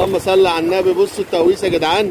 اللهم صل على النبي بصوا التويس يا جدعان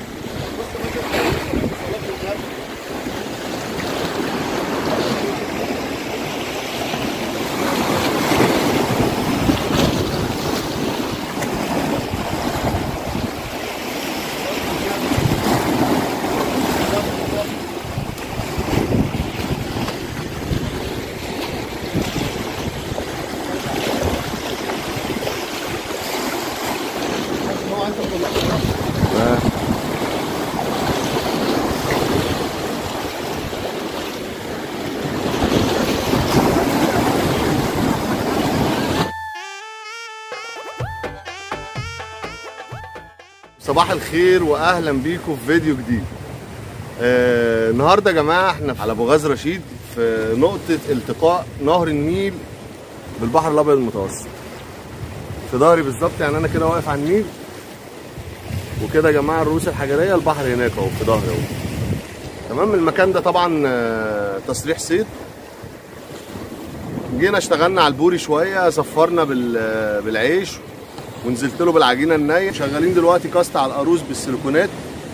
صباح الخير واهلا بيكم في فيديو جديد آه النهارده يا جماعه احنا على ابو غاز رشيد في نقطه التقاء نهر النيل بالبحر الابيض المتوسط في ظهري بالظبط يعني انا كده واقف على النيل وكده يا جماعه الرؤوس الحجريه البحر هناك اهو في ظهري اهو تمام المكان ده طبعا آه، تصريح صيد جينا اشتغلنا على البوري شويه صفرنا بال- بالعيش ونزلت له بالعجينه النيه شغالين دلوقتي كاست على القاروص بالسيليكونات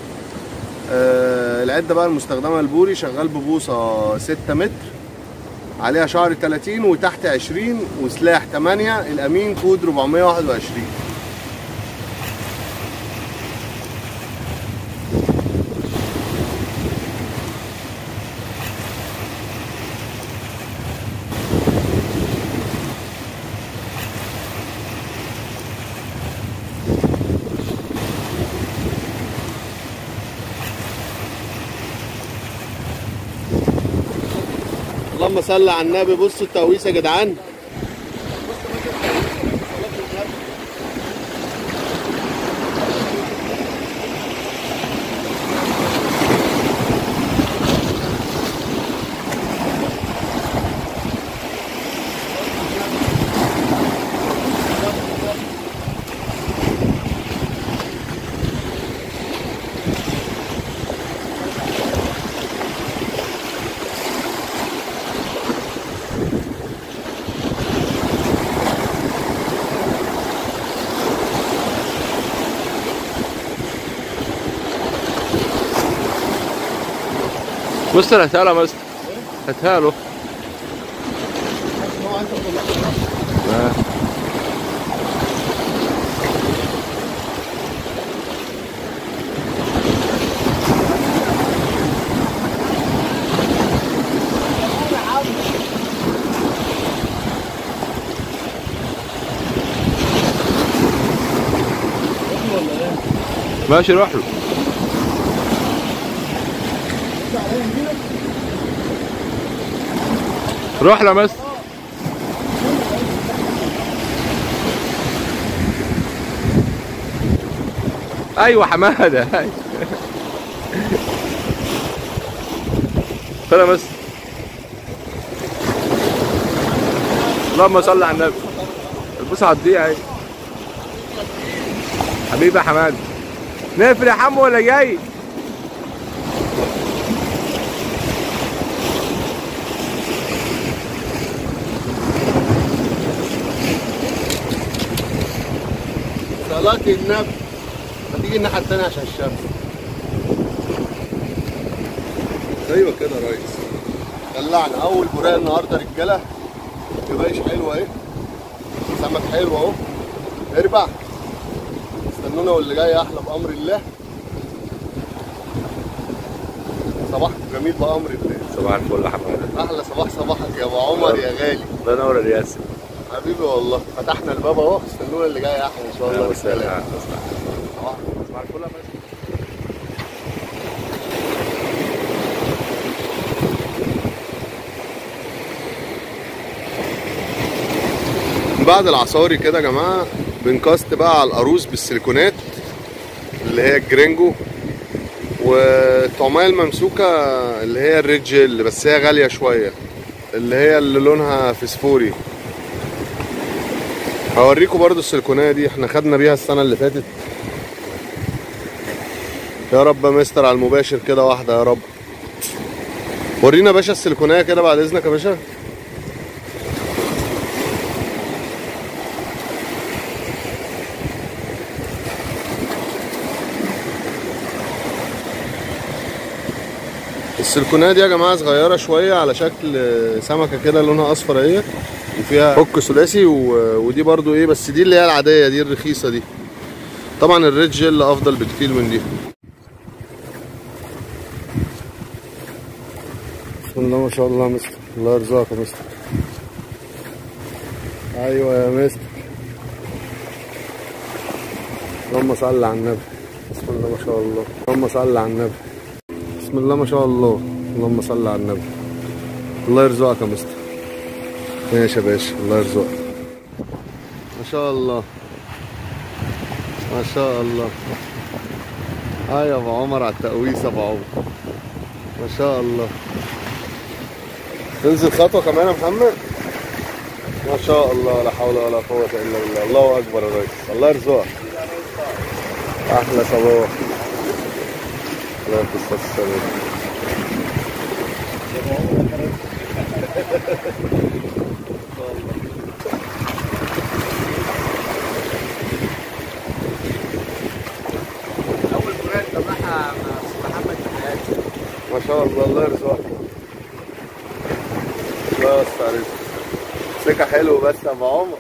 آه العده بقى المستخدمه البوري شغال ببوصه 6 متر عليها شعر 30 وتحت 20 وسلاح 8 الامين كود 421 اللهم صل على النبي بصوا التويس يا جدعان مستر هاتها له مستر هاتها له آه. ماشي روح له روح له مستر ايوه حماده أيوة. خد يا مستر اللهم صل على النبي البوسه هتضيع اهي حبيبي يا حماد نقفل يا حمو ولا جاي صلاة النبي ما تيجي الناحية التانية عشان الشمس ايوه كده يا ريس دلعنا اول برايه النهارده رجاله كبايش حلوه اهي سمك حلو اهو اربع استنونا واللي جاي احلى بامر الله صباحكم جميل بامر الله صباح الفل يا حماده احلى صباح صباحك يا ابو عمر يا غالي الله ينور يا ياسر حبيبي والله فتحنا الباب اهو استنونا اللي جاي احلى ان شاء الله اهلا بالسلامه وسهلا صباح صباح الفل يا مستر بعد العصاري كده يا جماعه بنكاست بقى على القاروص بالسيليكونات اللي هي الجرينجو والطعمية الممسوكة اللي هي الريد جيل بس هي غالية شوية اللي هي اللي لونها فسفوري هوريكم برضو السيليكونية دي احنا خدنا بيها السنة اللي فاتت يا رب يا مستر على المباشر كده واحدة يا رب ورينا يا باشا السيليكونية كده بعد اذنك يا باشا السلكونات دي يا جماعه صغيره شويه على شكل سمكه كده لونها اصفر اهي وفيها هوك ثلاثي و- ودي برضو ايه بس دي اللي هي العاديه دي الرخيصه دي طبعا الريد جيل افضل بكتير من دي بسم الله ما شاء الله يا مستر الله يرزقك يا مستر ايوه يا مستر اللهم صل على النبي بسم الله ما شاء الله اللهم صل على النبي بسم الله ما شاء الله اللهم صل على النبي الله يرزقك يا مستر ماشي يا باشا الله يرزقك ما شاء الله ما شاء الله اه يا ابو عمر على التقويس يا ابو عمر ما شاء الله تنزل خطوه كمان يا محمد ما شاء الله لا حول ولا قوه الا بالله الله اكبر يا ريس الله يرزقك احلى صباح الله يكون السلام اول مراد تبعها مع أستاذ محمد في حياتي ما شاء الله الله يرزقك الله يوسع رزقك سكة حلو بس يا ابو عمر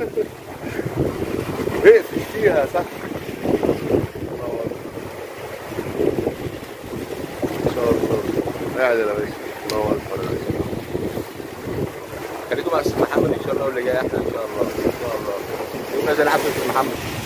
اقفل فيها يا صاحبي الله أكبر. ما شاء الله قاعد يا باشا الله اكبر يا باشا خليكم مع أستاذ محمد إن شاء الله واللي جاي أحلى إن شاء الله إن شاء الله يوم نازل عبد محمد